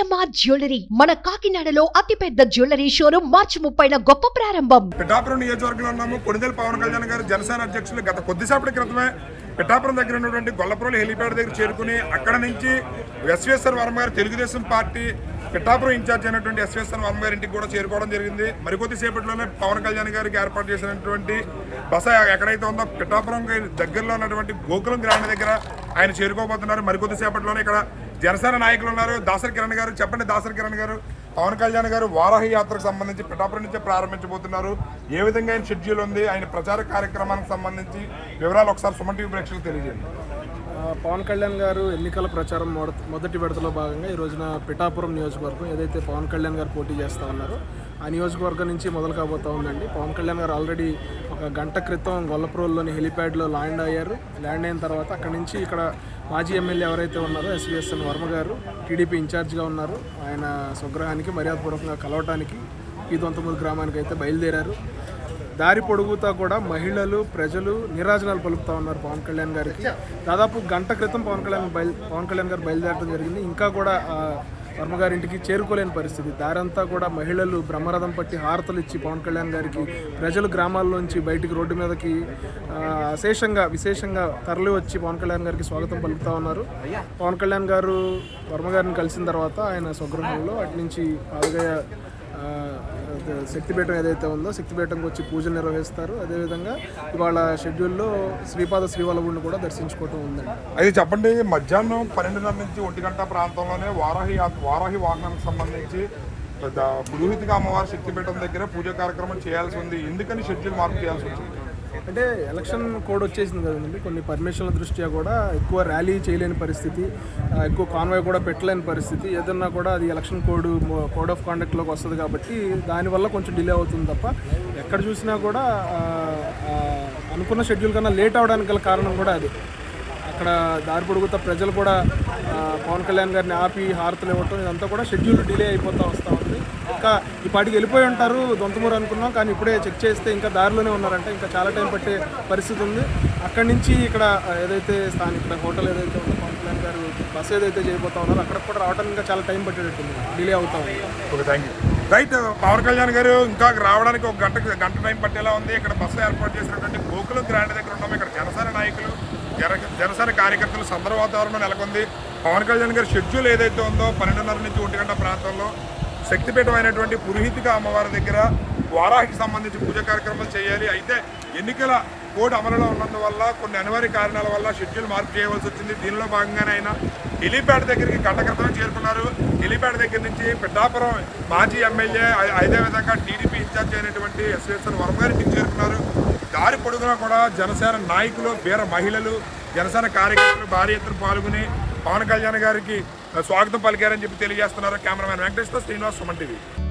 CMR jewellery మన కాకినాడలో అతిపెద్ద జ్యువెలరీ షోరూమ్ మార్చి ముప్పైన గొప్ప ప్రారంభం పిఠాపురం నియోజకవర్గంలో ఉన్నాము కొణిదెల పవన్ కళ్యాణ్ గారు జనసేన అధ్యక్షులు గత కొద్దిసేపటి క్రితమే పిఠాపురం దగ్గర ఉన్నటువంటి గొల్లపురం హెలిప్యాడ్ దగ్గర చేరుకుని అక్కడ నుంచి ఎస్వేశ్వర వర్మ గారు తెలుగుదేశం పార్టీ పిఠాపురం ఇన్ఛార్జ్ అయినటువంటి ఎస్వేశ్వర వర్మ గారి ఇంటికి కూడా చేరుకోవడం జరిగింది మరికొద్ది సేపట్లోనే పవన్ కళ్యాణ్ గారికి ఏర్పాటు చేసినటువంటి బస ఎక్కడైతే ఉందో పిఠాపురం దగ్గరలో ఉన్నటువంటి గోకులం గ్రామం దగ్గర ఆయన చేరుకోబోతున్నారు మరికొద్ది సేపట్లోనే ఇక్కడ జనసేన నాయకులు ఉన్నారు దాసరి కిరణ్ గారు చెప్పండి దాసరి కిరణ్ గారు పవన్ కళ్యాణ్ గారు వారాహి యాత్రకు సంబంధించి పిఠాపురం నుంచే ప్రారంభించబోతున్నారు ఏ విధంగా ఆయన షెడ్యూల్ ఉంది ఆయన ప్రచార కార్యక్రమానికి సంబంధించి వివరాలు ఒకసారి సుమన్ టీవీ ప్రేక్షకులు తెలియజేయండి ఆ, పవన్ కళ్యాణ్ గారు ఎన్నికల ప్రచారం మొదట- మొదటి విడతలో భాగంగా ఈ రోజున పిఠాపురం నియోజకవర్గం ఏదైతే పవన్ కళ్యాణ్ గారు పోటీ చేస్తూ ఉన్నారో ఆ నియోజకవర్గం నుంచి మొదలు కాబోతా ఉందండి పవన్ కళ్యాణ్ గారు ఆల్రెడీ ఒక గంట క్రితం గొల్లప్రోల్లోని హెలిప్యాడ్లో ల్యాండ్ అయ్యారు ల్యాండ్ అయిన తర్వాత అక్కడి నుంచి ఇక్కడ మాజీ ఎమ్మెల్యే ఎవరైతే ఉన్నారో ఎస్విఎస్ఎన్ వర్మ గారు టీడీపీ ఇన్ఛార్జ్గా ఉన్నారు ఆయన స్వగృహానికి మర్యాదపూర్వకంగా కలవటానికి పీదొంతమూరు గ్రామానికి అయితే బయలుదేరారు దారి పొడుగుతా కూడా మహిళలు ప్రజలు నిరాజనాలు పలుకుతా ఉన్నారు పవన్ కళ్యాణ్ గారికి దాదాపు గంట క్రితం పవన్ కళ్యాణ్ బయలు పవన్ కళ్యాణ్ గారు బయలుదేరడం జరిగింది ఇంకా కూడా ఆ, వర్మ గారింటికి చేరుకోలేని పరిస్థితి దారంతా కూడా మహిళలు బ్రహ్మరథం పట్టి హారతలు ఇచ్చి పవన్ కళ్యాణ్ గారికి ప్రజలు గ్రామాల్లోంచి బయటికి రోడ్డు మీదకి ఆ, అశేషంగా విశేషంగా తరలి వచ్చి పవన్ కళ్యాణ్ గారికి స్వాగతం పలుకుతా ఉన్నారు పవన్ కళ్యాణ్ గారు వర్మ గారిని కలిసిన తర్వాత ఆయన స్వగృహంలో అటు నుంచి పాల్గొయ ఆ, అదే శక్తిపీఠం ఏదైతే ఉందో శక్తిపీఠంకి వచ్చి పూజలు నిర్వహిస్తారు అదేవిధంగా ఇవాళ షెడ్యూల్లో శ్రీపాద శ్రీవల్లభుడిని కూడా దర్శించుకోవటం ఉందండి అయితే చెప్పండి మధ్యాహ్నం పన్నెండున్నర నుంచి ఒంటి గంట ప్రాంతంలోనే వారాహి యాత్ర వారాహి వాహనానికి సంబంధించి పెద్ద పురోహితిగా అమ్మవారి శక్తిపీఠం దగ్గర పూజ కార్యక్రమం చేయాల్సి ఉంది ఎందుకని షెడ్యూల్ మార్పు చేయాల్సి వచ్చింది అంటే ఎలక్షన్ కోడ్ వచ్చేసింది కదండి కొన్ని పర్మిషన్ల దృష్ట్యా కూడా ఎక్కువ ర్యాలీ చేయలేని పరిస్థితి ఆ, ఎక్కువ కాన్వాయ్ కూడా పెట్టలేని పరిస్థితి ఏదన్నా కూడా అది ఎలక్షన్ కోడ్ కోడ్ ఆఫ్ కాండక్ట్లోకి వస్తుంది కాబట్టి దానివల్ల కొంచెం డిలే అవుతుంది తప్ప ఎక్కడ చూసినా కూడా ఆ, ఆ, అనుకున్న షెడ్యూల్ కన్నా లేట్ అవడానికి గల కారణం కూడా అది అక్కడ దారి పొడుగుతా ప్రజలు కూడా ఆ, పవన్ కళ్యాణ్ గారిని ఆపి హారతలు ఇవ్వటం ఇదంతా కూడా షెడ్యూల్ డిలే అయిపోతూ వస్తూ ఉంది ఇంకా ఈ పాటికి వెళ్ళిపోయి ఉంటారు దొంతమూరు అనుకున్నాం కానీ ఇప్పుడే చెక్ చేస్తే ఇంకా దారిలోనే ఉన్నారంటే ఇంకా చాలా టైం పట్టే పరిస్థితి ఉంది అక్కడి నుంచి ఇక్కడ ఆ, ఏదైతే స్థానిక ఇక్కడ హోటల్ ఏదైతే ఉందో పవన్ కళ్యాణ్ గారు బస్ ఏదైతే చేయబోతా ఉన్నారో అక్కడ కూడా రావడానికి ఇంకా చాలా టైం పట్టేటట్టుంది డిలే అవుతా ఉంది okay thank you right Pavan Kalyan garu ఇంకా రావడానికి ఒక గంట గంట టైం పట్టేలా ఉంది ఇక్కడ బస్సు ఏర్పాటు చేసినటువంటి గోకులం గ్రాండ్ దగ్గర ఉన్నాము ఇక్కడ జనసేన నాయకులు జన జనసేన కార్యకర్తలు సందర్భ వాతావరణం నెలకొంది పవన్ కళ్యాణ్ గారి షెడ్యూల్ ఏదైతే ఉందో పన్నెండున్నర నుంచి ఒంటి గంట ప్రాంతంలో శక్తిపీఠం అయినటువంటి పురోహితిక అమ్మవారి దగ్గర వారాహికి సంబంధించి పూజ కార్యక్రమాలు చేయాలి అయితే ఎన్నికల కోడ్ అమలులో ఉన్నందువల్ల కొన్ని అనివార్య కారణాల వల్ల షెడ్యూల్ మార్పు చేయవలసి వచ్చింది దీనిలో భాగంగానే ఆయన హెలీప్యాడ్ దగ్గరికి గంట క్రితమే చేరుకున్నారు హెలీప్యాడ్ దగ్గర నుంచి పిఠాపురం మాజీ ఎమ్మెల్యే అ- అదేవిధంగా టీడీపీ ఇన్ఛార్జ్ అయినటువంటి ఎస్వేశ్వర వర్మ గారికి చేరుకున్నారు దారి పొడుగునా కూడా జనసేన నాయకులు వీర మహిళలు జనసేన కార్యకర్తలు భారీ ఎత్తున పాల్గొని పవన్ కళ్యాణ్ గారికి స్వాగతం పలికారని చెప్పి తెలియజేస్తున్నారు కెమెరామెన్ వెంకటేష్తో శ్రీనివాస్ సుమన్ టీవీ